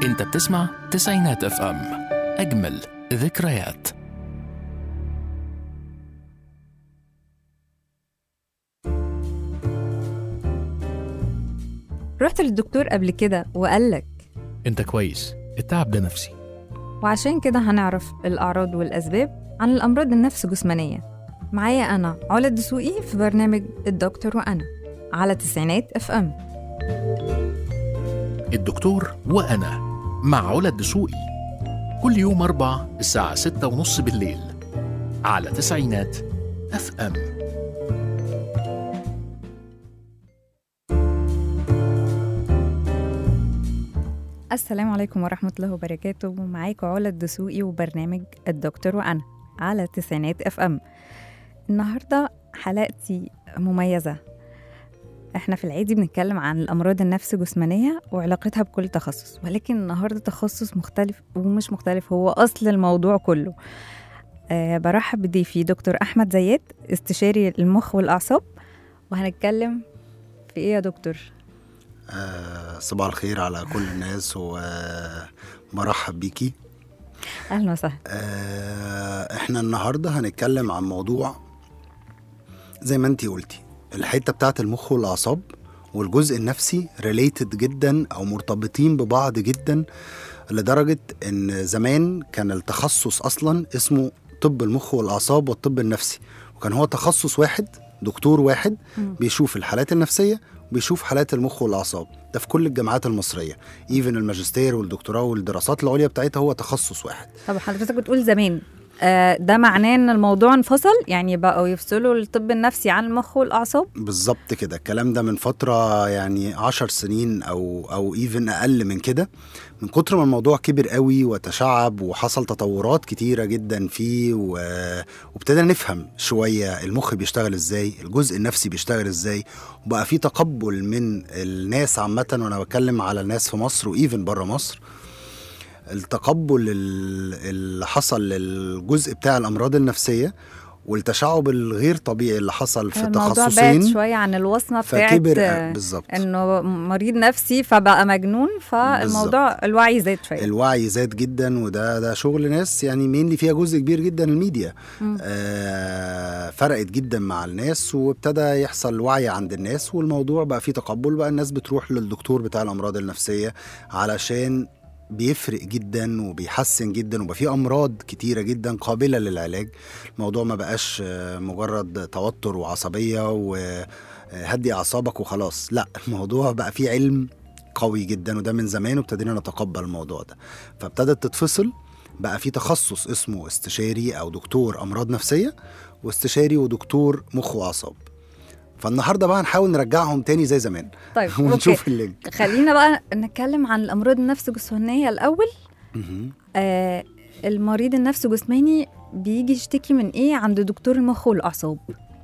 انت بتسمع تسعينات اف ام اجمل ذكريات رحت للدكتور قبل كده وقالك انت كويس التعب ده نفسي وعشان كده هنعرف الأعراض والأسباب عن الأمراض النفس جسمانية معايا أنا علا الدسوقي في برنامج الدكتور وأنا على تسعينات اف ام الدكتور وانا مع علا الدسوقي كل يوم اربع الساعة ستة ونص بالليل على تسعينات اف ام السلام عليكم ورحمة الله وبركاته معاكم علا الدسوقي وبرنامج الدكتور وأنا على تسعينات اف ام النهاردة حلقتي مميزة احنا في العادي بنتكلم عن الأمراض النفس جسمانية وعلاقتها بكل تخصص ولكن النهاردة تخصص مختلف ومش مختلف هو أصل الموضوع كله أه برحب بضيفي دكتور أحمد زياد استشاري المخ والأعصاب وهنتكلم في إيه يا دكتور؟ آه، صباح الخير على كل الناس ومرحب بيكي أهلا وسهلا آه، احنا النهارده هنتكلم عن موضوع زي ما انتي قلتي الحته بتاعت المخ والاعصاب والجزء النفسي ريليتد جدا او مرتبطين ببعض جدا لدرجه ان زمان كان التخصص اصلا اسمه طب المخ والاعصاب والطب النفسي وكان هو تخصص واحد دكتور واحد مم. بيشوف الحالات النفسيه وبيشوف حالات المخ والاعصاب ده في كل الجامعات المصريه ايفن الماجستير والدكتوراه والدراسات العليا بتاعتها هو تخصص واحد طب حضرتك بتقول زمان آه ده معناه ان الموضوع انفصل يعني بقوا يفصلوا الطب النفسي عن المخ والاعصاب بالظبط كده الكلام ده من فترة يعني عشر سنين أو أو إيفن أقل من كده من كتر ما الموضوع كبر قوي وتشعب وحصل تطورات كتيرة جدا فيه و... وابتدينا نفهم شوية المخ بيشتغل ازاي الجزء النفسي بيشتغل ازاي وبقى في تقبل من الناس عامة وأنا بتكلم على الناس في مصر وإيفن بره مصر التقبل ال- اللي حصل للجزء بتاع الأمراض النفسية والتشعب الغير طبيعي اللي حصل في الموضوع بعد تخصصين شويه عن الوصمه بتاعت فكبر آه، بالظبط انه مريض نفسي فبقى مجنون فالموضوع الوعي زاد شويه الوعي زاد جدا وده ده شغل ناس يعني مين اللي فيها جزء كبير جدا الميديا مم. آه فرقت جدا مع الناس وابتدى يحصل وعي عند الناس والموضوع بقى فيه تقبل بقى الناس بتروح للدكتور بتاع الامراض النفسيه علشان بيفرق جدا وبيحسن جدا وبقى فيه امراض كتيره جدا قابله للعلاج الموضوع ما بقاش آه، مجرد توتر وعصبيه وهدي اعصابك وخلاص لا الموضوع بقى فيه علم قوي جدا وده من زمان وابتدينا نتقبل الموضوع ده فابتدت تتفصل بقى في تخصص اسمه استشاري او دكتور امراض نفسيه واستشاري ودكتور مخ واعصاب فالنهارده بقى هنحاول نرجعهم تاني زي زمان طيب اوكي ونشوف اللينك خلينا بقى نتكلم عن الامراض النفس الجسمانيه الاول مهم. آه المريض النفس جسماني بيجي يشتكي من ايه عند دكتور المخ والاعصاب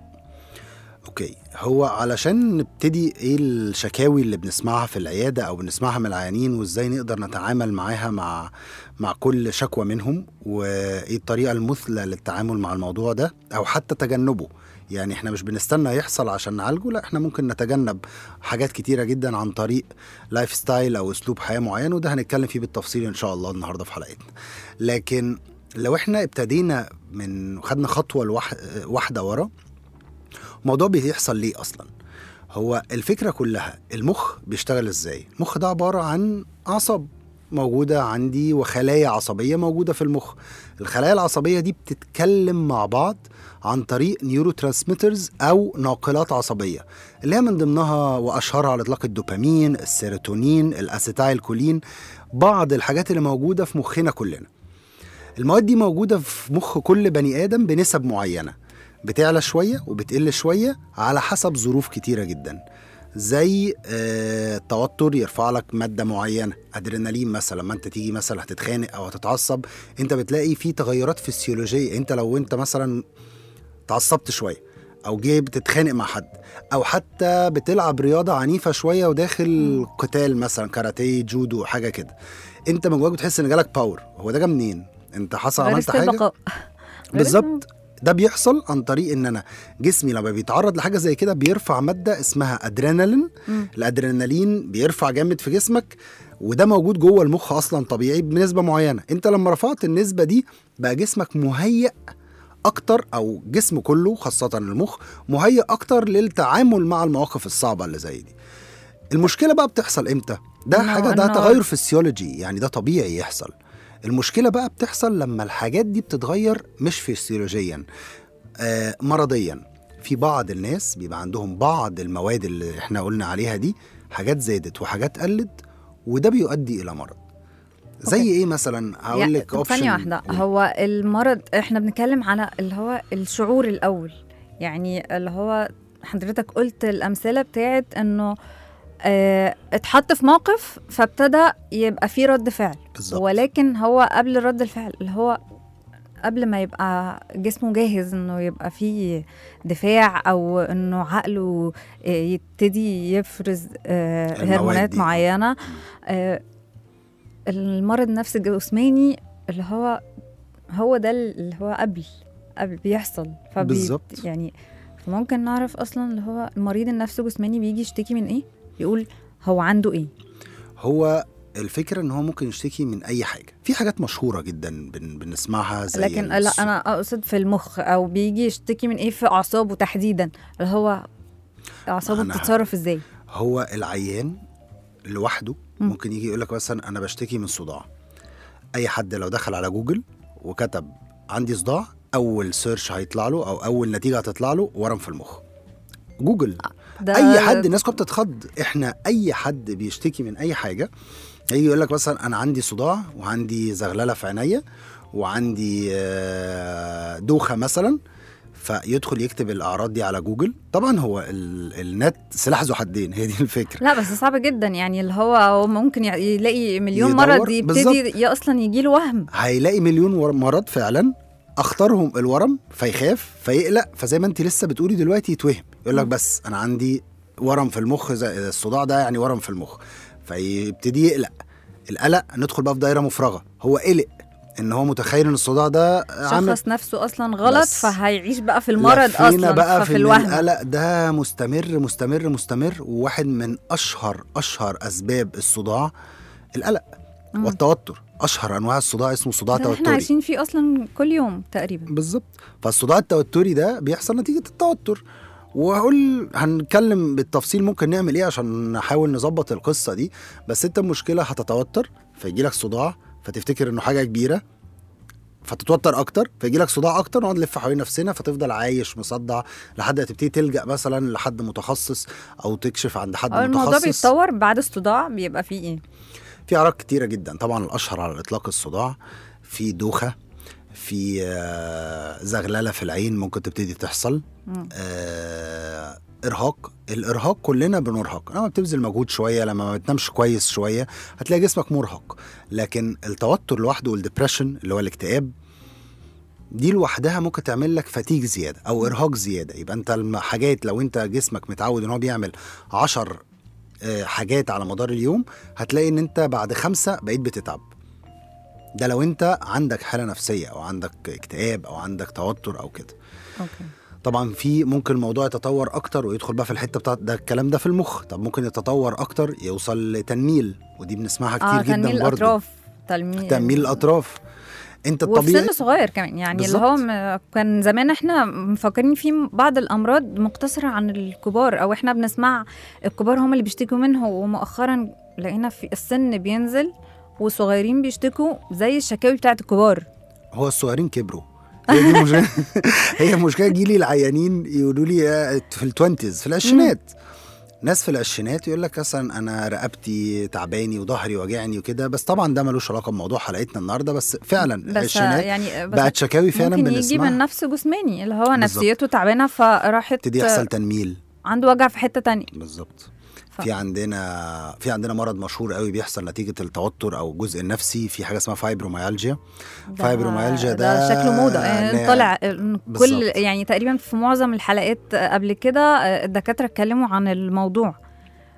اوكي هو علشان نبتدي ايه الشكاوي اللي بنسمعها في العياده او بنسمعها من العيانين وازاي نقدر نتعامل معاها مع مع كل شكوى منهم وايه الطريقه المثلى للتعامل مع الموضوع ده او حتى تجنبه يعني احنا مش بنستنى يحصل عشان نعالجه لا احنا ممكن نتجنب حاجات كتيره جدا عن طريق لايف ستايل او اسلوب حياه معين وده هنتكلم فيه بالتفصيل ان شاء الله النهارده في حلقتنا لكن لو احنا ابتدينا من خدنا خطوه لوح- واحده ورا الموضوع بيحصل ليه اصلا هو الفكره كلها المخ بيشتغل ازاي المخ ده عباره عن اعصاب موجوده عندي وخلايا عصبيه موجوده في المخ الخلايا العصبيه دي بتتكلم مع بعض عن طريق نيورو ترانسميترز او ناقلات عصبيه اللي هي من ضمنها واشهرها على اطلاق الدوبامين السيروتونين الاسيتايل كولين بعض الحاجات اللي موجوده في مخنا كلنا المواد دي موجوده في مخ كل بني ادم بنسب معينه بتعلى شويه وبتقل شويه على حسب ظروف كتيره جدا زي آه، التوتر يرفع لك ماده معينه ادرينالين مثلا لما انت تيجي مثلا هتتخانق او هتتعصب انت بتلاقي في تغيرات فسيولوجيه انت لو انت مثلا اتعصبت شويه او جاي بتتخانق مع حد او حتى بتلعب رياضه عنيفه شويه وداخل قتال مثلا كاراتيه جودو حاجه كده انت من جواك بتحس ان جالك باور هو ده جه منين انت حصل عملت غريزة حاجه البقاء بالظبط ده بيحصل عن طريق ان انا جسمي لما بيتعرض لحاجه زي كده بيرفع ماده اسمها ادرينالين مم. الادرينالين بيرفع جامد في جسمك وده موجود جوه المخ اصلا طبيعي بنسبه معينه انت لما رفعت النسبه دي بقى جسمك مهيأ اكتر او جسم كله خاصه المخ مهيأ اكتر للتعامل مع المواقف الصعبه اللي زي دي المشكله بقى بتحصل امتى ده إنه- حاجه ده إنه- تغير فسيولوجي يعني ده طبيعي يحصل المشكله بقى بتحصل لما الحاجات دي بتتغير مش فسيولوجيا آه مرضيا في بعض الناس بيبقى عندهم بعض المواد اللي احنا قلنا عليها دي حاجات زادت وحاجات قلت وده بيؤدي الى مرض زي أوكي. ايه مثلا هقول يعني لك طب ثانية واحدة هو المرض احنا بنتكلم على اللي هو الشعور الأول يعني اللي هو حضرتك قلت الأمثلة بتاعت إنه اه اتحط في موقف فابتدى يبقى فيه رد فعل بالظبط ولكن هو قبل رد الفعل اللي هو قبل ما يبقى جسمه جاهز انه يبقى فيه دفاع او انه عقله آه، يبتدي يفرز آه، المواد هرمونات دي. معينه آه، المرض النفسي الجسماني اللي هو هو ده اللي هو قبل قبل بيحصل فبي بالظبط. يعني فممكن نعرف اصلا اللي هو المريض النفسي الجسماني بيجي يشتكي من ايه يقول هو عنده ايه هو الفكره ان هو ممكن يشتكي من اي حاجه في حاجات مشهوره جدا بن بنسمعها زي لكن لا الس- انا اقصد في المخ او بيجي يشتكي من ايه في اعصابه تحديدا اللي هو اعصابه أنا- بتتصرف ازاي هو العيان لوحده مم. ممكن يجي يقول لك مثلا انا بشتكي من صداع اي حد لو دخل على جوجل وكتب عندي صداع اول سيرش هيطلع له او اول نتيجه هتطلع له ورم في المخ جوجل ده اي حد الناس كلها بتتخض احنا اي حد بيشتكي من اي حاجه هيجي يقول لك مثلا انا عندي صداع وعندي زغلله في عينيا وعندي آه، دوخه مثلا فيدخل يكتب الاعراض دي على جوجل طبعا هو ال- النت سلاح ذو حدين هي دي الفكره لا بس صعب جدا يعني اللي هو هو ممكن يع- يلاقي مليون مرض يدور- يبتدي بالظبط. ي- اصلا يجي له وهم هيلاقي مليون ور- مرض فعلا اختارهم الورم فيخاف فيقلق فزي ما انت لسه بتقولي دلوقتي يتوهم يقول لك مم. بس انا عندي ورم في المخ زي الصداع ده يعني ورم في المخ فيبتدي يقلق القلق ندخل بقى في دايره مفرغه هو قلق ان هو متخيل ان الصداع ده عامل شخص نفسه اصلا غلط بس. فهيعيش بقى في المرض لفينا اصلا بقى ففي في إن الوهم القلق ده مستمر مستمر مستمر وواحد من اشهر اشهر اسباب الصداع القلق مم. والتوتر اشهر انواع الصداع اسمه صداع ده احنا توتري عايشين فيه اصلا كل يوم تقريبا بالظبط فالصداع التوتري ده بيحصل نتيجه التوتر وهقول هنتكلم بالتفصيل ممكن نعمل ايه عشان نحاول نظبط القصه دي بس انت المشكله هتتوتر فيجي لك صداع فتفتكر انه حاجه كبيره فتتوتر اكتر فيجي لك صداع اكتر ونقعد نلف حوالين نفسنا فتفضل عايش مصدع لحد ما تبتدي تلجا مثلا لحد متخصص او تكشف عند حد أو الموضوع متخصص بيتطور بعد الصداع بيبقى فيه ايه في اعراض كتيره جدا طبعا الاشهر على الاطلاق الصداع في دوخه في آه، زغلله في العين ممكن تبتدي تحصل مم. آه، ارهاق الارهاق كلنا بنرهق لما بتبذل مجهود شويه لما ما بتنامش كويس شويه هتلاقي جسمك مرهق لكن التوتر لوحده والدبريشن اللي هو الاكتئاب دي لوحدها ممكن تعمل لك فتيج زياده او ارهاق زياده يبقى انت الحاجات لو انت جسمك متعود ان هو بيعمل عشر آه، حاجات على مدار اليوم هتلاقي ان انت بعد خمسه بقيت بتتعب ده لو انت عندك حاله نفسيه او عندك اكتئاب او عندك توتر او كده اوكي طبعا في ممكن الموضوع يتطور اكتر ويدخل بقى في الحته بتاعت ده الكلام ده في المخ طب ممكن يتطور اكتر يوصل لتنميل ودي بنسمعها كتير اه جدا تنميل برضه الاطراف تنميل تنميل الاطراف انت وفي الطبيعي سن صغير كمان يعني اللي بالظبط. هو م- كان زمان احنا مفكرين في بعض الامراض مقتصره عن الكبار او احنا بنسمع الكبار هم اللي بيشتكوا منه ومؤخرا لقينا في السن بينزل والصغيرين بيشتكوا زي الشكاوي بتاعت الكبار هو الصغيرين كبروا هي دي مشكله هي مشكله جيلي العيانين يقولوا لي آه، في التوينتيز في العشرينات ناس في العشرينات يقول لك مثلا انا رقبتي تعباني وظهري واجعني وكده بس طبعا ده ملوش علاقه بموضوع حلقتنا النهارده بس فعلا بس العشرينات يعني بس بقت شكاوي فعلا ممكن يجي بنسمعها من نفس جسماني اللي هو بالظبط. نفسيته تعبانه فراحت ابتدي يحصل تنميل عنده وجع في حته تانية بالظبط ف- في عندنا في عندنا مرض مشهور قوي بيحصل نتيجه التوتر او الجزء النفسي في حاجه اسمها فايبروميالجيا ده- فايبروميالجيا ده شكله موضه يعني ن- طلع كل بالظبط. يعني تقريبا في معظم الحلقات قبل كده الدكاتره اتكلموا عن الموضوع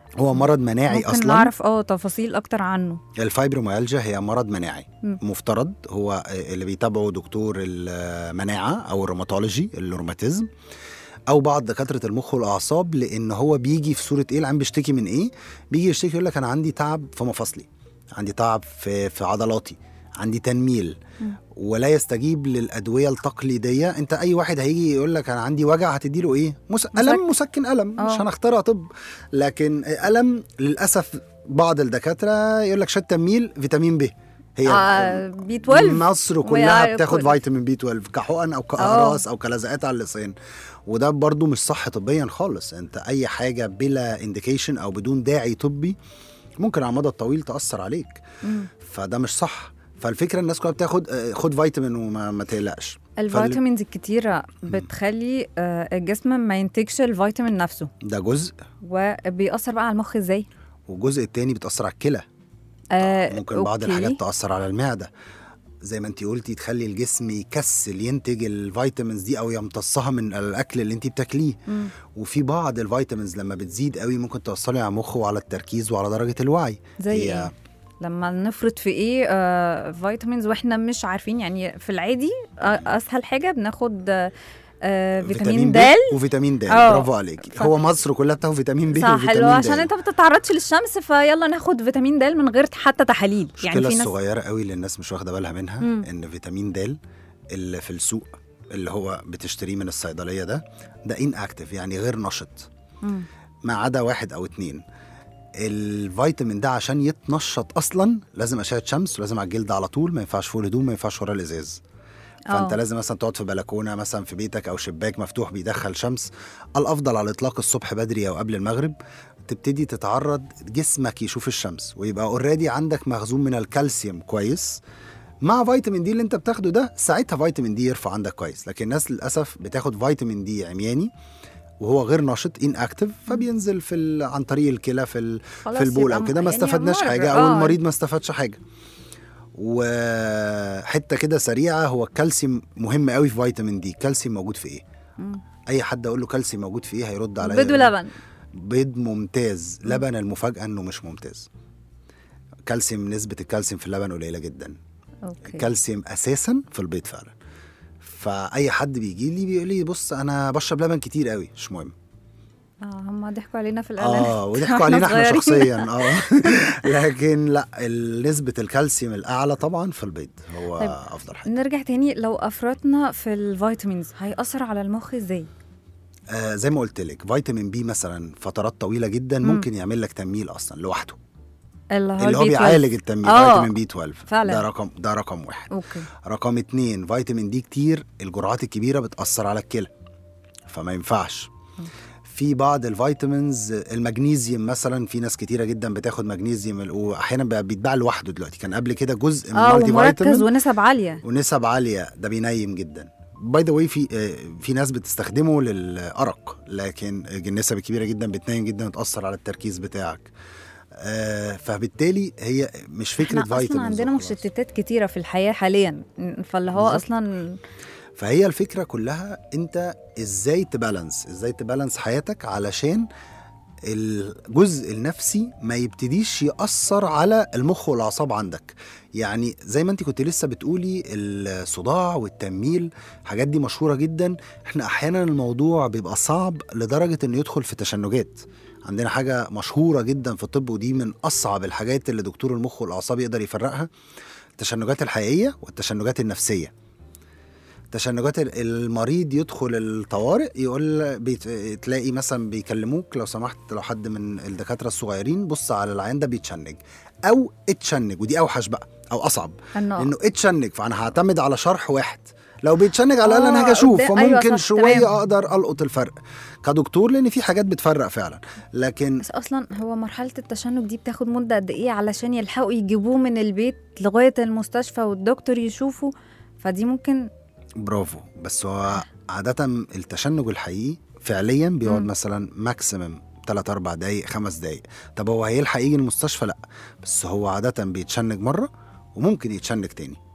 هو مرض مناعي ممكن اصلا نعرف اه تفاصيل اكتر عنه الفايبروميالجيا هي مرض مناعي مم. مفترض هو اللي بيتابعه دكتور المناعه او الروماتولوجي الروماتيزم او بعض دكاتره المخ والاعصاب لان هو بيجي في صوره ايه العين بيشتكي من ايه بيجي يشتكي يقول لك انا عندي تعب في مفاصلي عندي تعب في في عضلاتي عندي تنميل مم. ولا يستجيب للادويه التقليديه انت اي واحد هيجي يقول لك انا عندي وجع هتدي له ايه مس... الم مسكن الم مش آه. هنخترع طب لكن الم للاسف بعض الدكاتره يقول لك شد تنميل فيتامين ب هي آه بي 12 مصر كلها ويا- بتاخد كل- فيتامين بي 12 كحقن او كاقراص او كلزقات على اللسان وده برضو مش صح طبيا خالص انت اي حاجه بلا انديكيشن او بدون داعي طبي ممكن على المدى الطويل تاثر عليك مم. فده مش صح فالفكره الناس كلها بتاخد آه، خد فيتامين وما ما تقلقش الفيتامينز الكتيرة بتخلي آه، الجسم ما ينتجش الفيتامين نفسه ده جزء وبيأثر بقى على المخ ازاي؟ والجزء التاني بتاثر على الكلى آه ممكن بعض أوكي. الحاجات تاثر على المعده زي ما انت قلتي تخلي الجسم يكسل ينتج الفيتامينز دي او يمتصها من الاكل اللي انت بتاكليه مم. وفي بعض الفيتامينز لما بتزيد قوي ممكن تاثري على المخ وعلى التركيز وعلى درجه الوعي زي هي- ايه؟ لما نفرط في ايه آه فيتامينز واحنا مش عارفين يعني في العادي آه اسهل حاجه بناخد آه آه فيتامين د وفيتامين د اه. برافو عليكي ف- هو مصر كلها بتاخد فيتامين ب صح وفيتامين حلو د عشان انت ما بتتعرضش للشمس فيلا ناخد فيتامين د من غير حتى تحاليل المشكله يعني في ناس الصغيره قوي اللي الناس مش واخده بالها منها مم. ان فيتامين د اللي في السوق اللي هو بتشتريه من الصيدليه ده ده ان اكتف يعني غير نشط مم. ما عدا واحد او اتنين الفيتامين ده عشان يتنشط اصلا لازم اشعه شمس ولازم على الجلد على طول ما ينفعش فوق الهدوم ما ينفعش ورا الازاز فانت اه. لازم مثلا تقعد في بلكونه مثلا في بيتك او شباك مفتوح بيدخل شمس الافضل على الاطلاق الصبح بدري او قبل المغرب تبتدي تتعرض جسمك يشوف الشمس ويبقى اوريدي عندك مخزون من الكالسيوم كويس مع فيتامين دي اللي انت بتاخده ده ساعتها فيتامين دي يرفع عندك كويس لكن الناس للاسف بتاخد فيتامين دي عمياني وهو غير نشط ان اكتف فبينزل في ال... عن طريق الكلى في ال... خلاص في البول او يبقى كده ما يعني استفدناش مر. حاجه او آه. المريض ما استفادش حاجه وحته كده سريعه هو الكالسيوم مهم قوي في فيتامين دي الكالسيوم موجود في ايه مم. اي حد اقول له كالسيوم موجود في ايه هيرد عليا بيض يقول ولبن بيض ممتاز لبن المفاجاه انه مش ممتاز كالسيوم نسبه الكالسيوم في اللبن قليله جدا اوكي الكالسيوم اساسا في البيض فعلا فاي حد بيجي لي بيقول لي بص انا بشرب لبن كتير قوي مش مهم اه هم ضحكوا علينا في الاعلانات اه وضحكوا واحنا علينا احنا صغيرين. شخصيا اه لكن لا ال- نسبه الكالسيوم الاعلى طبعا في البيض هو طيب. افضل حاجه نرجع تاني لو افرطنا في الفيتامينز هيأثر على المخ ازاي؟ آه زي ما قلت لك فيتامين بي مثلا فترات طويله جدا مم. ممكن يعمل لك تنميل اصلا لوحده اللي هو, اللي هو البي 12. بيعالج التنميل آه. فيتامين بي 12 فعلا. ده رقم ده رقم واحد اوكي رقم اتنين فيتامين دي كتير الجرعات الكبيره بتاثر على الكلى فما ينفعش في بعض الفيتامينز المغنيسيوم مثلا في ناس كتيره جدا بتاخد مغنيسيوم واحيانا بقى بيتباع لوحده دلوقتي كان قبل كده جزء من اه مالتي ومركز فيتامين ونسب عاليه ونسب عاليه ده بينيم جدا باي ذا واي في آه، في ناس بتستخدمه للارق لكن النسب الكبيره جدا بتنيم جدا وتاثر على التركيز بتاعك آه، فبالتالي هي مش فكره احنا فيتامينز اصلا عندنا وخلاص. مشتتات كتيره في الحياه حاليا فاللي هو بالظبط. اصلا فهي الفكره كلها انت ازاي تبالانس ازاي تبالانس حياتك علشان الجزء النفسي ما يبتديش يأثر على المخ والأعصاب عندك يعني زي ما انت كنت لسه بتقولي الصداع والتنميل الحاجات دي مشهورة جدا احنا احيانا الموضوع بيبقى صعب لدرجة انه يدخل في تشنجات عندنا حاجة مشهورة جدا في الطب ودي من أصعب الحاجات اللي دكتور المخ والأعصاب يقدر يفرقها التشنجات الحقيقية والتشنجات النفسية تشنجات ال- المريض يدخل الطوارئ يقول بيت... تلاقي مثلا بيكلموك لو سمحت لو حد من الدكاتره الصغيرين بص على العيان ده بيتشنج او اتشنج ودي اوحش بقى او اصعب انه لانه اتشنج فانا هعتمد على شرح واحد لو بيتشنج على الاقل انا آه، هاجي اشوف قدام- أيوة فممكن صح، شويه تمام. اقدر القط الفرق كدكتور لان في حاجات بتفرق فعلا لكن بس اصلا هو مرحله التشنج دي بتاخد مده قد ايه علشان يلحقوا يجيبوه من البيت لغايه المستشفى والدكتور يشوفه فدي ممكن برافو بس هو عادة التشنج الحقيقي فعليا بيقعد مم. مثلا ماكسيمم 3 4 دقايق 5 دقايق طب هو هيلحق يجي المستشفى لا بس هو عادة بيتشنج مرة وممكن يتشنج تاني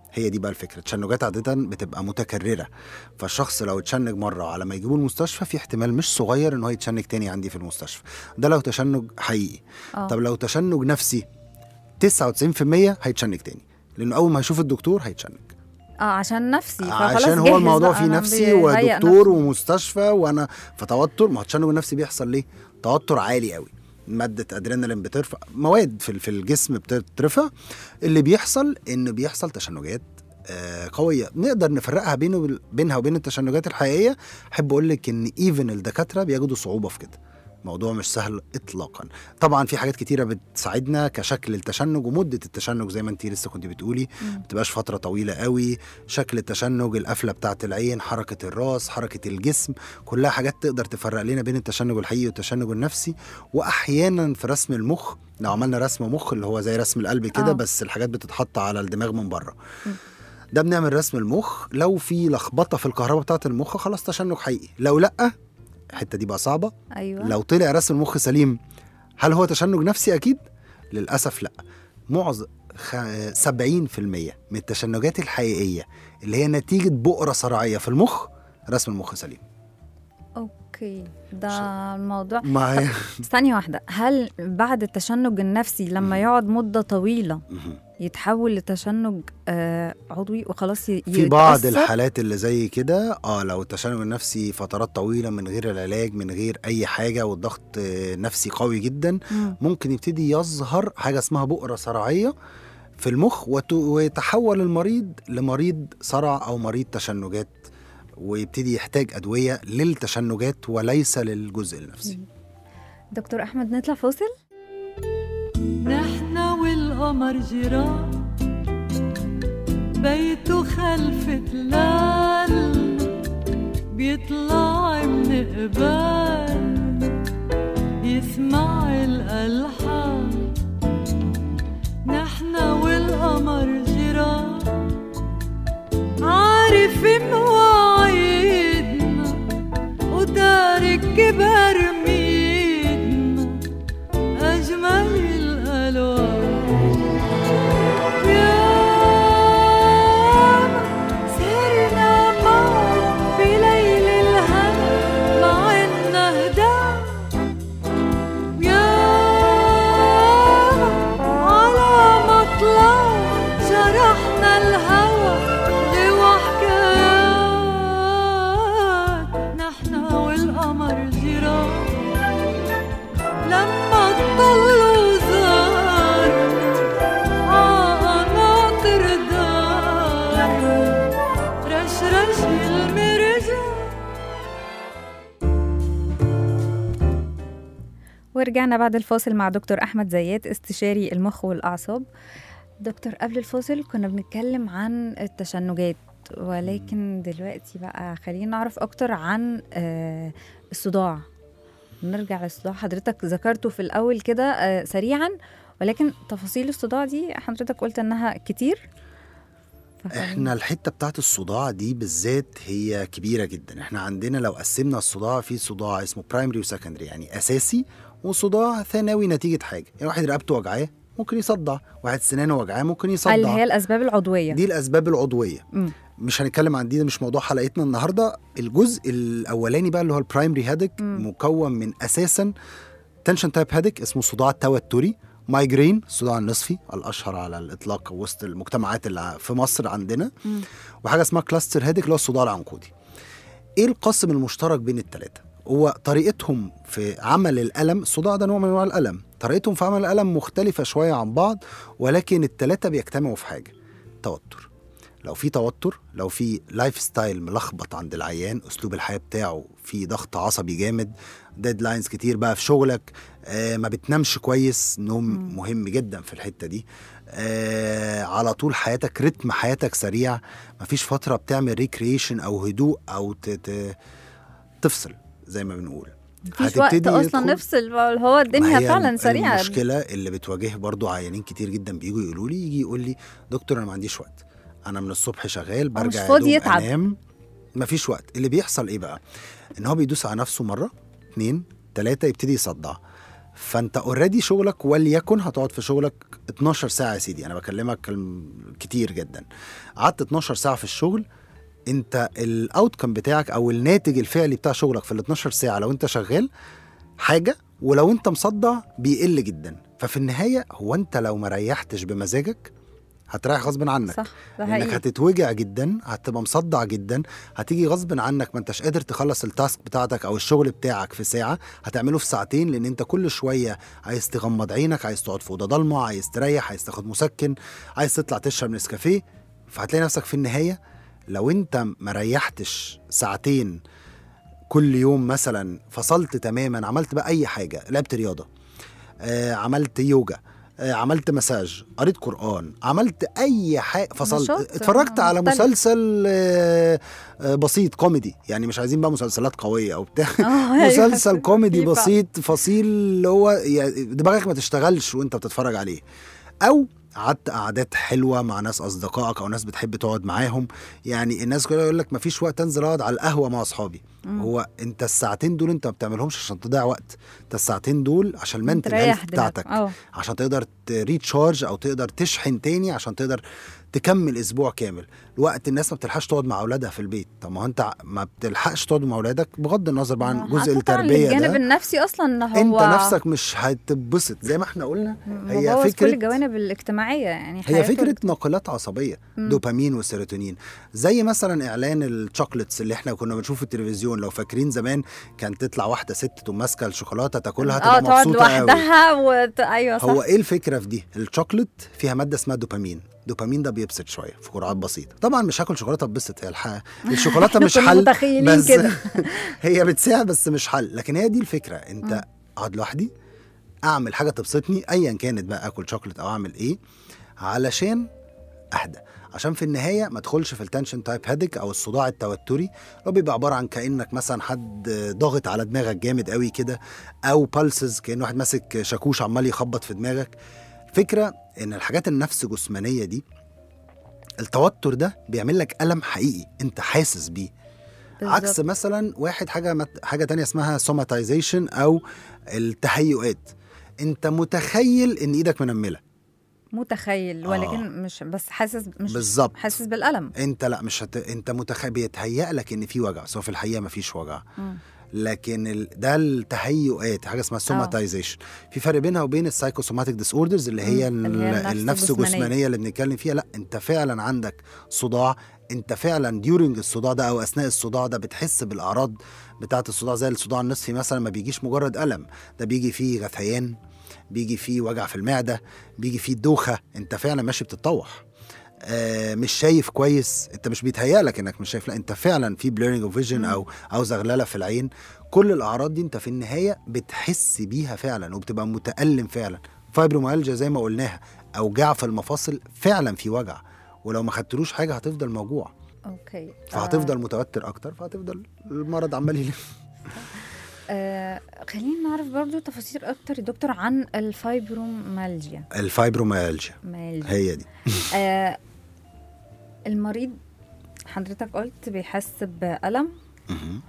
هي دي بقى الفكره التشنجات عاده بتبقى متكرره فالشخص لو اتشنج مره على ما يجيبوه المستشفى في احتمال مش صغير ان هو يتشنج تاني عندي في المستشفى ده لو تشنج حقيقي اه طب لو تشنج نفسي 99% هيتشنج تاني لانه اول ما يشوف الدكتور هيتشنج اه عشان نفسي فخلاص عشان جهز هو الموضوع بقى، فيه أنا نفسي بيهيأ ودكتور نفسه. ومستشفى وانا فتوتر ما هو التشنج النفسي بيحصل ليه؟ توتر عالي قوي مادة ادرينالين بترفع مواد في في الجسم بتترفع اللي بيحصل ان بيحصل تشنجات آه، قويه نقدر نفرقها بينه بينها وبين التشنجات الحقيقيه احب اقول لك ان ايفن الدكاتره بيجدوا صعوبه في كده موضوع مش سهل اطلاقا طبعا في حاجات كتيره بتساعدنا كشكل التشنج ومده التشنج زي ما انت لسه كنت بتقولي مم. ما بتبقاش فتره طويله قوي شكل التشنج القفله بتاعه العين حركه الراس حركه الجسم كلها حاجات تقدر تفرق لنا بين التشنج الحقيقي والتشنج النفسي واحيانا في رسم المخ لو عملنا رسم مخ اللي هو زي رسم القلب كده آه. بس الحاجات بتتحط على الدماغ من بره مم. ده بنعمل رسم المخ لو في لخبطه في الكهرباء بتاعه المخ خلاص تشنج حقيقي لو لا الحته دي بقى صعبه ايوه لو طلع رسم المخ سليم هل هو تشنج نفسي اكيد للاسف لا معظم خ... 70% من التشنجات الحقيقيه اللي هي نتيجه بؤره صرعيه في المخ رسم المخ سليم اوكي ده الموضوع ما هي ثانية واحدة هل بعد التشنج النفسي لما يقعد مدة طويلة مهم. يتحول لتشنج آه عضوي وخلاص ي- في بعض يتأثر؟ الحالات اللي زي كده اه لو التشنج النفسي فترات طويله من غير العلاج من غير اي حاجه والضغط آه، نفسي قوي جدا مم. ممكن يبتدي يظهر حاجه اسمها بؤره صرعيه في المخ وت- ويتحول المريض لمريض صرع او مريض تشنجات ويبتدي يحتاج ادويه للتشنجات وليس للجزء النفسي دكتور أحمد نطلع فاصل نحن والقمر جيران بيته خلف تلال بيطلع من قبال يسمع الألحان نحن والقمر جيران عارف مواعيدنا ودارك كبر ميدنا أجمل الألوان ياما سهرنا معك بليل الهنا مع النهدان ياما على مطلع شرحنا الهوى غوى حكايات نحن والقمر جيران لما تطلوا زار عقناطر دار رشرش المرجان ورجعنا بعد الفاصل مع دكتور أحمد زيات استشاري المخ والأعصاب دكتور قبل الفاصل كنا بنتكلم عن التشنجات ولكن دلوقتي بقى خلينا نعرف أكتر عن آه، الصداع نرجع للصداع حضرتك ذكرته في الأول كده آه، سريعا ولكن تفاصيل الصداع دي حضرتك قلت إنها كتير فخلينا- احنا الحته بتاعت الصداع دي بالذات هي كبيره جدا احنا عندنا لو قسمنا الصداع في صداع اسمه برايمري وسكندري يعني اساسي وصداع ثانوي نتيجه حاجه يعني واحد رقبته وجعاه ممكن يصدع واحد سنانه وجعاه ممكن يصدع اللي هي الأسباب العضوية دي الاسباب العضويه مم. مش هنتكلم عن دي ده مش موضوع حلقتنا النهارده الجزء الاولاني بقى اللي هو البرايمري هيدك مم. مكون من اساسا تنشن تايب هيدك اسمه صداع توتري مايجرين الصداع النصفي الاشهر على الاطلاق وسط المجتمعات اللي ع- في مصر عندنا مم. وحاجه اسمها كلاستر هيدك اللي هو الصداع العنقودي ايه القاسم المشترك بين الثلاثه هو طريقتهم في عمل الالم الصداع ده نوع من انواع الالم طريقتهم في عمل الالم مختلفه شويه عن بعض ولكن الثلاثه بيجتمعوا في حاجه توتر لو في توتر لو في لايف ستايل ملخبط عند العيان اسلوب الحياه بتاعه في ضغط عصبي جامد ديدلاينز كتير بقى في شغلك آه ما بتنامش كويس نوم مم. مهم جدا في الحته دي آه على طول حياتك رتم حياتك سريع مفيش فتره بتعمل ريكريشن او هدوء او ت- ت- تفصل زي ما بنقول مفيش وقت هتبتدي اصلا يدخل- نفصل هو ما الدنيا هي فعلا سريعه المشكله اللي بتواجه برضو عيانين كتير جدا بيجوا يقولوا لي يجي يقول لي دكتور انا ما عنديش وقت انا من الصبح شغال مش برجع يا فاضي دوب يتعب. انام مفيش وقت اللي بيحصل ايه بقى ان هو بيدوس على نفسه مره اتنين تلاته يبتدي يصدع فانت اوريدي شغلك وليكن هتقعد في شغلك 12 ساعه يا سيدي انا بكلمك الم- كتير جدا قعدت 12 ساعه في الشغل انت الاوتكم بتاعك او الناتج الفعلي بتاع شغلك في ال 12 ساعه لو انت شغال حاجه ولو انت مصدع بيقل جدا ففي النهايه هو انت لو ما ريحتش بمزاجك هتريح غصب عنك صح ده لانك حقيقي هتتوجع جدا هتبقى مصدع جدا هتيجي غصب عنك ما انتش قادر تخلص التاسك بتاعتك او الشغل بتاعك في ساعه هتعمله في ساعتين لان انت كل شويه عايز تغمض عينك عايز تقعد في اوضه ضلمه عايز تريح عايز تاخد مسكن عايز تطلع تشرب نسكافيه فهتلاقي نفسك في النهايه لو انت ما ريحتش ساعتين كل يوم مثلا فصلت تماما عملت بقى اي حاجه لعبت رياضه آه عملت يوجا آه عملت مساج قريت قران عملت اي حاجه فصلت نشاط اتفرجت على مختلف. مسلسل آه آه بسيط كوميدي يعني مش عايزين بقى مسلسلات قويه او بتاع آه، أيوة. مسلسل كوميدي ينفع. بسيط فصيل اللي هو يعني دماغك ما تشتغلش وانت بتتفرج عليه او قعدت قعدات حلوه مع ناس اصدقائك او ناس بتحب تقعد معاهم يعني الناس كلها يقول لك مفيش وقت انزل اقعد على القهوه مع اصحابي مم. هو انت الساعتين دول انت ما بتعملهمش عشان تضيع وقت انت الساعتين دول عشان المنتل تريح هيلث دماغك. بتاعتك اه عشان تقدر تريتشارج او تقدر تشحن تاني عشان تقدر تكمل اسبوع كامل الوقت الناس ما بتلحقش تقعد مع اولادها في البيت طب ما هو انت ما بتلحقش تقعد مع اولادك بغض النظر بقى عن جزء حتى طبعاً التربيه الجانب ده النفسي اصلا هو انت نفسك مش هتتبسط زي ما احنا قلنا هي مبوظ كل فكرة- الجوانب الاجتماعيه يعني هي حياته فكره ناقلات عصبيه مم. دوبامين وسيروتونين زي مثلا اعلان الشوكليتس اللي احنا كنا بنشوفه في التلفزيون لو فاكرين زمان كانت تطلع واحده ست تقوم ماسكه الشوكولاته تاكلها اه تبقى تقعد مبسوطه قوي لوحدها وت... ايوه صح هو ايه الفكره في دي الشوكليت فيها ماده اسمها دوبامين دوبامين ده بيبسط شويه في جرعات بسيطه طبعا مش هاكل شوكولاته تبسط هي الحق الشوكولاته مش كنا حل متخيلين بس كده. هي بتساعد بس مش حل لكن هي دي الفكره انت اقعد لوحدي اعمل حاجه تبسطني ايا كانت بقى اكل شوكليت او اعمل ايه علشان اهدى عشان في النهايه ما ادخلش في التنشن تايب هيدك او الصداع التوتري اللي بيبقى عباره عن كانك مثلا حد ضاغط على دماغك جامد قوي كده او بالسز كان واحد ماسك شاكوش عمال يخبط في دماغك فكره ان الحاجات النفس جسمانيه دي التوتر ده بيعمل لك الم حقيقي انت حاسس بيه عكس بالظبط. مثلا واحد حاجه مت- حاجه تانية اسمها سوماتيزيشن او التهيؤات انت متخيل ان ايدك منمله متخيل آه. ولكن مش بس حاسس مش بالظبط حاسس بالالم انت لا مش هت... انت متخيل بيتهيأ لك ان في وجع بس هو في الحقيقه مفيش وجع مم. لكن ال... ده التهيؤات حاجه اسمها سوماتيزيشن في فرق بينها وبين السايكوسوماتيك ديس اوردرز اللي هي, مم. ال... اللي هي النفس النفس الجسمانية. الجسمانيه اللي بنتكلم فيها لا انت فعلا عندك صداع انت فعلا ديورنج الصداع ده او اثناء الصداع ده بتحس بالاعراض بتاعه الصداع زي الصداع النصفي مثلا ما بيجيش مجرد الم ده بيجي فيه غثيان بيجي فيه وجع في المعده بيجي فيه دوخه انت فعلا ماشي بتتطوح آه مش شايف كويس انت مش بيتهيأ لك انك مش شايف لا انت فعلا في بليرنج اوف فيجن او او زغلله في العين كل الاعراض دي انت في النهايه بتحس بيها فعلا وبتبقى متألم فعلا فايبروميالجيا زي ما قلناها اوجاع في المفاصل فعلا في وجع ولو ما خدتلوش حاجه هتفضل موجوع اوكي فهتفضل متوتر اكتر فهتفضل المرض عمال يلف آه خلينا نعرف برضو تفاصيل اكتر يا دكتور عن الفايبرومالجيا الفايبروميالجيا مالجيا هي دي آه المريض حضرتك قلت بيحس بألم مهم.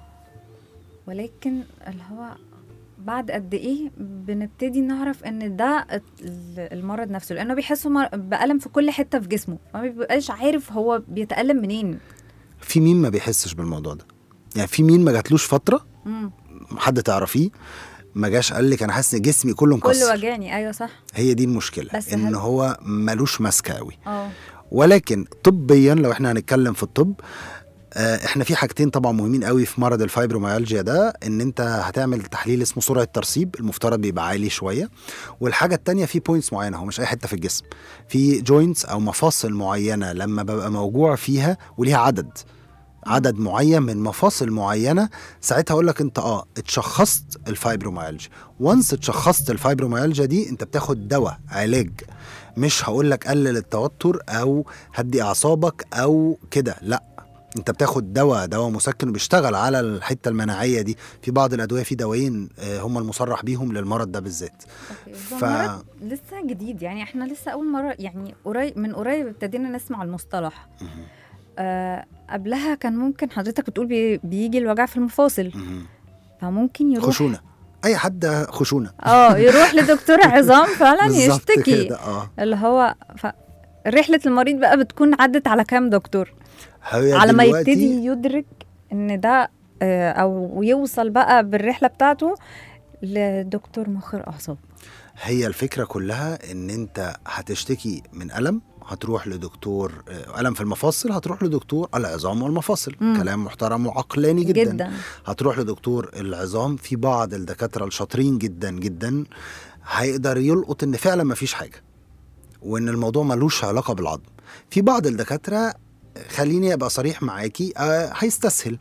ولكن اللي هو بعد قد ايه بنبتدي نعرف ان ده ال- المرض نفسه لانه بيحس مر- بألم في كل حته في جسمه ما بيبقاش عارف هو بيتألم منين في مين ما بيحسش بالموضوع ده يعني في مين ما جاتلوش فتره مم. حد تعرفيه ما جاش قال لك انا حاسس ان جسمي كله كله مكسر وجعني ايوه صح هي دي المشكله بس ان هل- هو ملوش ماسكه قوي اه ولكن طبيا لو احنا هنتكلم في الطب آه، احنا في حاجتين طبعا مهمين قوي في مرض الفايبروميالجيا ده ان انت هتعمل تحليل اسمه سرعه ترسيب المفترض بيبقى عالي شويه والحاجه التانية في بوينتس معينه هو مش اي حته في الجسم في جوينتس او مفاصل معينه لما ببقى موجوع فيها وليها عدد عدد معين من مفاصل معينه ساعتها اقول لك انت اه اتشخصت الفايبروميالجيا وانس اتشخصت الفايبروميالجيا دي انت بتاخد دواء علاج مش هقول لك قلل التوتر او هدي اعصابك او كده لا انت بتاخد دواء دواء مسكن بيشتغل على الحته المناعيه دي في بعض الادويه في دوايين آه، هم المصرح بيهم للمرض ده بالذات اوكي ف- ف... مرض لسه جديد يعني احنا لسه اول مره يعني قريب من قريب ابتدينا نسمع المصطلح آه قبلها كان ممكن حضرتك بتقول بي... بيجي الوجع في المفاصل مهم. فممكن يروح خشونه اي حد خشونه اه يروح لدكتور عظام فعلا بالظبط يشتكي كده اه اللي هو ف... رحلة المريض بقى بتكون عدت على كام دكتور هي على ما دلوقتي- يبتدي يدرك ان ده آه، او يوصل بقى بالرحلة بتاعته لدكتور مخر اعصاب هي الفكره كلها ان انت هتشتكي من الم هتروح لدكتور آه، الم في المفاصل هتروح لدكتور العظام والمفاصل مم. كلام محترم وعقلاني جدا, جدا, جدا. هتروح لدكتور العظام في بعض الدكاتره الشاطرين جدا جدا هيقدر يلقط ان فعلا مفيش حاجه وان الموضوع ملوش علاقه بالعظم في بعض الدكاتره خليني ابقى صريح معاكي آه، هيستسهل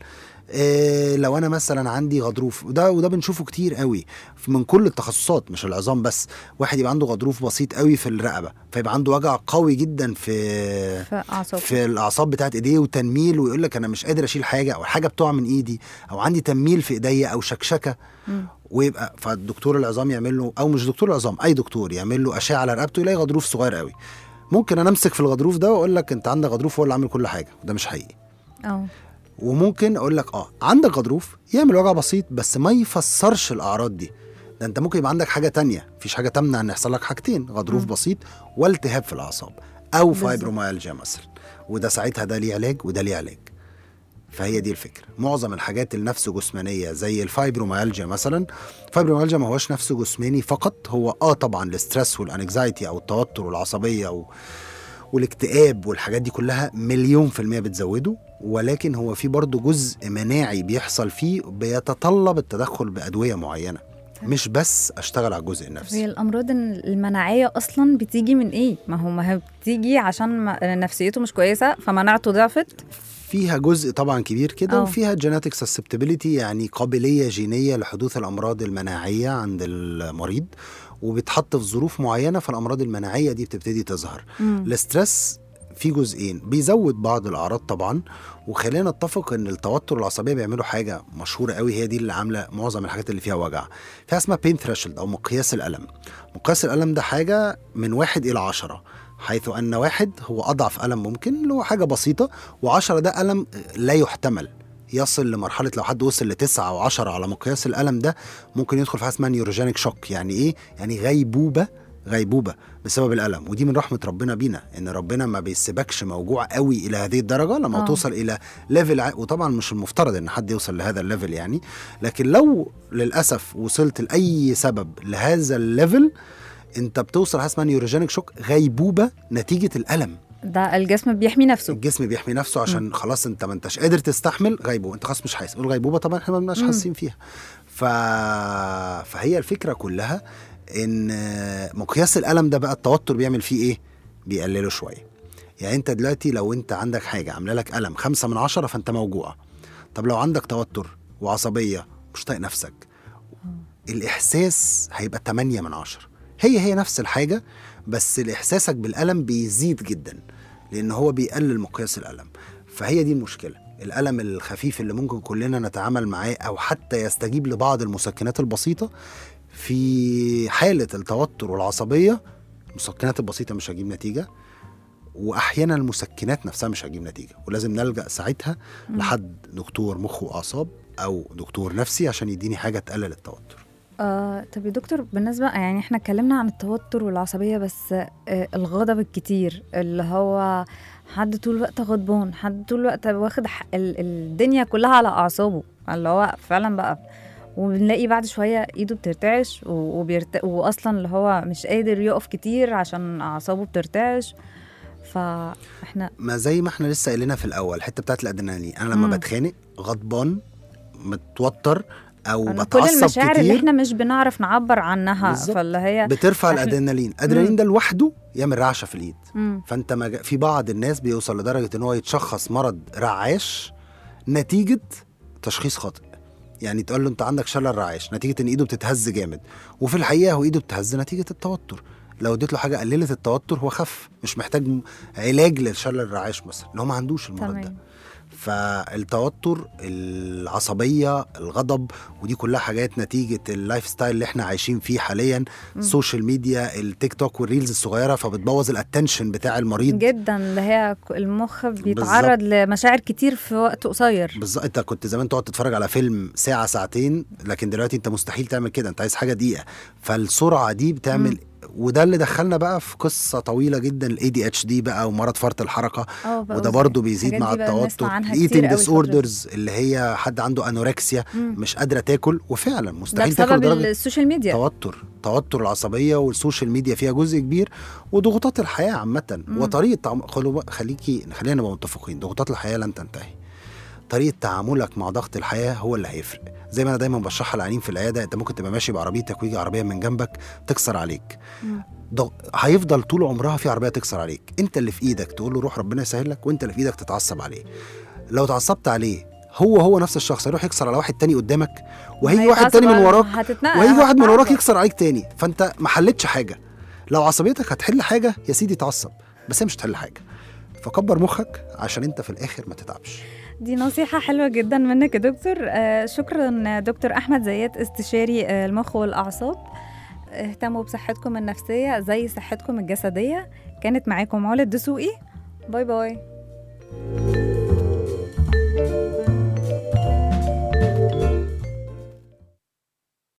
آه، لو انا مثلا عندي غضروف وده وده بنشوفه كتير قوي من كل التخصصات مش العظام بس واحد يبقى عنده غضروف بسيط قوي في الرقبه فيبقى عنده وجع قوي جدا في في اعصاب في الاعصاب بتاعت ايديه وتنميل ويقول لك انا مش قادر اشيل حاجه او حاجه بتقع من ايدي او عندي تنميل في ايديا او شكشكه مم. ويبقى فالدكتور العظام يعمل له او مش دكتور العظام اي دكتور يعمل له اشعه على رقبته يلاقي غضروف صغير قوي ممكن انا امسك في الغضروف ده واقول لك انت عندك غضروف هو اللي عامل كل حاجه وده مش حقيقي اه وممكن اقول لك اه عندك غضروف يعمل وجع بسيط بس ما يفسرش الاعراض دي ده انت ممكن يبقى عندك حاجه تانية مفيش حاجه تمنع ان يحصل لك حاجتين غضروف مم. بسيط والتهاب في الاعصاب او بالظبط. فايبروميالجيا مثلا وده ساعتها ده ليه علاج وده ليه علاج فهي دي الفكره معظم الحاجات النفس جسمانيه زي الفايبروميالجيا مثلا الفايبروميالجيا ما هوش نفس جسماني فقط هو اه طبعا الاسترس والانكزايتي او التوتر والعصبيه و... والاكتئاب والحاجات دي كلها مليون في المية بتزوده ولكن هو في برضه جزء مناعي بيحصل فيه بيتطلب التدخل بأدوية معينة مش بس أشتغل على الجزء هي النفسي الامراض المناعيه اصلا بتيجي من ايه ما هو ما هي بتيجي عشان ما- نفسيته مش كويسه فمناعته ضعفت فيها جزء طبعا كبير كده أه. وفيها جيناتيك سسبتبيليتي يعني قابلية جينية لحدوث الأمراض المناعية عند المريض وبتحط في ظروف معينة فالأمراض المناعية دي بتبتدي تظهر مم. الاسترس في جزئين بيزود بعض الاعراض طبعا وخلينا نتفق ان التوتر والعصبيه بيعملوا حاجه مشهوره قوي هي دي اللي عامله معظم الحاجات اللي فيها وجع فيها اسمها بين ثريشولد او مقياس الالم مقياس الالم ده حاجه من واحد الى عشرة حيث ان واحد هو اضعف الم ممكن اللي هو حاجه بسيطه وعشرة ده الم لا يحتمل يصل لمرحله لو حد وصل لتسعة او عشرة على مقياس الالم ده ممكن يدخل في حاجه اسمها نيوروجينيك شوك يعني ايه يعني غيبوبه غيبوبه بسبب الالم ودي من رحمه ربنا بينا ان ربنا ما بيسيبكش موجوع قوي الى هذه الدرجه لما آه. أوه. توصل الى ليفل ع... وطبعا مش المفترض ان حد يوصل لهذا الليفل يعني لكن لو للاسف وصلت لاي سبب لهذا الليفل انت بتوصل حاجه اسمها نيوروجينيك شوك غيبوبه نتيجه الالم ده الجسم بيحمي نفسه الجسم بيحمي نفسه عشان خلاص انت ما انتش قادر تستحمل غيبوبه انت خلاص مش حاسس الغيبوبه طبعا احنا ما بنبقاش مم. حاسين فيها ف... فهي الفكره كلها ان مقياس الالم ده بقى التوتر بيعمل فيه ايه بيقلله شويه يعني انت دلوقتي لو انت عندك حاجه عامله لك الم خمسة من عشرة فانت موجوع طب لو عندك توتر وعصبيه مش طايق نفسك الاحساس هيبقى 8 من عشرة هي هي نفس الحاجه بس احساسك بالالم بيزيد جدا لان هو بيقلل مقياس الالم فهي دي المشكله الالم الخفيف اللي ممكن كلنا نتعامل معاه او حتى يستجيب لبعض المسكنات البسيطه في حاله التوتر والعصبيه المسكنات البسيطه مش هتجيب نتيجه واحيانا المسكنات نفسها مش هتجيب نتيجه ولازم نلجا ساعتها مم. لحد دكتور مخ واعصاب او دكتور نفسي عشان يديني حاجه تقلل التوتر آه طب يا دكتور بالنسبة يعني احنا اتكلمنا عن التوتر والعصبية بس آه الغضب الكتير اللي هو حد طول الوقت غضبان حد طول الوقت واخد ح- ال- الدنيا كلها على أعصابه اللي هو فعلا بقى وبنلاقي بعد شوية ايده بترتعش و- وبيرت... واصلا اللي هو مش قادر يقف كتير عشان أعصابه بترتعش فاحنا ما زي ما احنا لسه قايلين في الاول الحته بتاعت الادرينالين انا لما مم. بتخانق غضبان متوتر او أنا كل بتعصب المشاعر اللي كتير احنا مش بنعرف نعبر عنها بالظبط. فاللي هي بترفع إحنا- الادرينالين الادرينالين مم. ده لوحده يعمل رعشه في الايد مم. فانت ما جا- في بعض الناس بيوصل لدرجه ان هو يتشخص مرض رعاش نتيجه تشخيص خاطئ يعني تقول له انت عندك شلل رعاش نتيجه ان ايده بتتهز جامد وفي الحقيقه هو ايده بتتهز نتيجه التوتر لو اديت له حاجه قللت التوتر هو خف مش محتاج م- علاج للشلل الرعاش مثلا اللي هو ما عندوش المرض ده تمام فالتوتر العصبيه الغضب ودي كلها حاجات نتيجه اللايف ستايل اللي احنا عايشين فيه حاليا السوشيال ميديا التيك توك والريلز الصغيره فبتبوظ الاتنشن بتاع المريض جدا اللي هي ك- المخ بيتعرض لمشاعر كتير في وقت قصير بالظبط انت كنت زمان تقعد تتفرج على فيلم ساعه ساعتين لكن دلوقتي انت مستحيل تعمل كده انت عايز حاجه دقيقه فالسرعه دي بتعمل وده اللي دخلنا بقى في قصه طويله جدا الاي دي اتش دي بقى ومرض فرط الحركه اه بقى وده قصدي برضه بيزيد الحاجات مع دي بقى التوتر بنسمع عنها كتير الايتنج قوي ديس الفترة دي. اوردرز اللي هي حد عنده انوركسيا مم. مش قادره تاكل وفعلا ده مستحيل تاكل بسبب لدرجه السوشيال ميديا توتر توتر العصبيه والسوشيال ميديا فيها جزء كبير وضغوطات الحياه عامه مم. وطريقه تعم... خلو... خليكي خلينا نبقى متفقين ضغوطات الحياه لن تنتهي طريقه تعاملك مع ضغط الحياه هو اللي هيفرق زي ما انا دايما بشرحها للعيانين في العياده انت ممكن تبقى ماشي بعربيتك ويجي عربيه من جنبك تكسر عليك مم. ضغ... هيفضل طول عمرها في عربيه تكسر عليك انت اللي في ايدك تقول له روح ربنا يسهل لك وانت اللي في ايدك تتعصب عليه لو اتعصبت عليه هو هو نفس الشخص هيروح يكسر على واحد تاني قدامك وهيجي واحد هيتعصب تاني من على- وراك هتتنقل وهيجي واحد من وراك هتتعصب. يكسر عليك تاني فانت ما حلتش حاجه لو عصبيتك هتحل حاجه يا سيدي اتعصب بس هي مش هتحل حاجه فكبر مخك عشان انت في الاخر ما تتعبش دي نصيحة حلوة جدا منك يا دكتور آه شكرا دكتور أحمد زيات استشاري آه المخ والأعصاب اهتموا بصحتكم النفسية زي صحتكم الجسدية كانت معاكم علا الدسوقي باي باي